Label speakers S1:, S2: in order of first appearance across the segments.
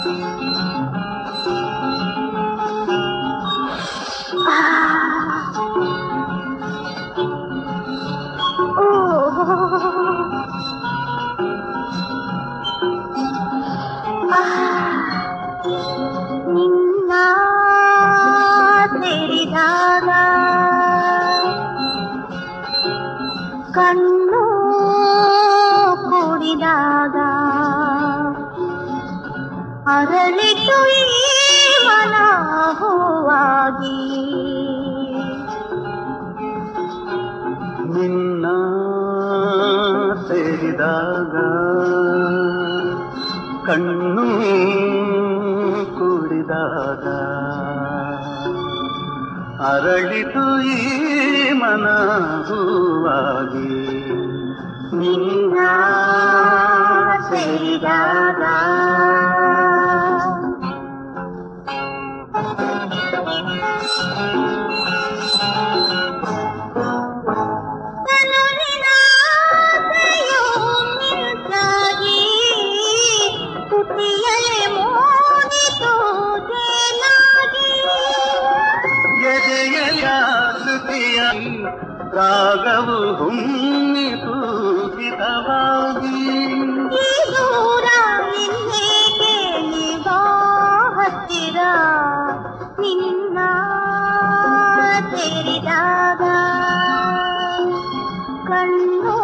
S1: ನಿನ್ನ ಸೇರಿದಾಗ ಕಣ್ಣು ಕೂಡಿದಾಗ ಅರಳಿತು ಈ ಮನ ಹೂವಾಗಿ
S2: ನಿನ್ನ ಸೇರಿದಾಗ ಕಣ್ಣು ಕೂಡಿದಾಗ ಅರಳಿತು ಈ ಮನ ಹೂವಾಗಿ
S1: ನಿನ್ನ ಸೇರಿದಾಗ ಕನಸಿನ ಆಸೆಯು ಮಿಂಚಾಗಿ ತುಟಿಯಲ್ಲಿ ಮೂಡಿತು ತೇಲಾಗಿ
S2: ಎದೆಯ ಶ್ರುತಿಯ ರಾಗವು ಹುಮ್ಮಿತು ಹಿತವಾಗಿ
S1: ಈ ದೂರ ಇನ್ನೇಕೆ ನೀವಾ ಹತ್ತಿರ ನಿನ್ನ ಸೇರಿದಾಗ ಕಣ್ಣು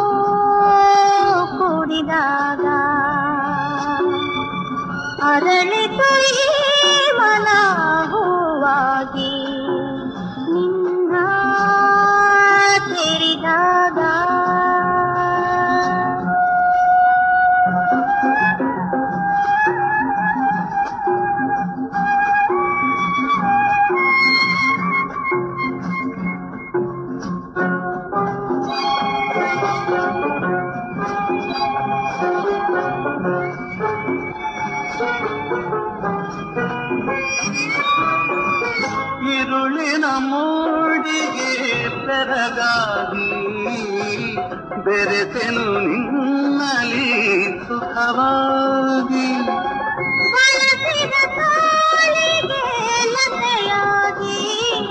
S1: ಕೂಡಿದಾಗ ಅರಳಿತು ಈ ಮನ ಹೂವಾಗಿ ನಿನ್ನ ಸೇರಿದಾಗ
S2: ഇരുളിನ ಮೂಡಿಗೆ ಬೆರಗಾಗಿ ಬೆರೆತೆನು ನಿನ್ನಲಿ ಸುಖವಾಗಿ
S1: ಬಳಸಿದ ತಾಳಿಗೆ ಲತೆಯಾಗಿ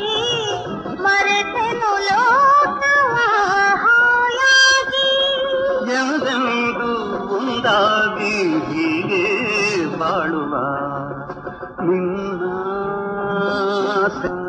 S1: ಮರೆತೆನು ಲೋಕವ ಹಾಯಾಗಿ
S2: ಎಂದೆಂದು ಒಂದಾಗಿ ಹೀಗೆ ಬಾಳುವ ನಿನ್ನ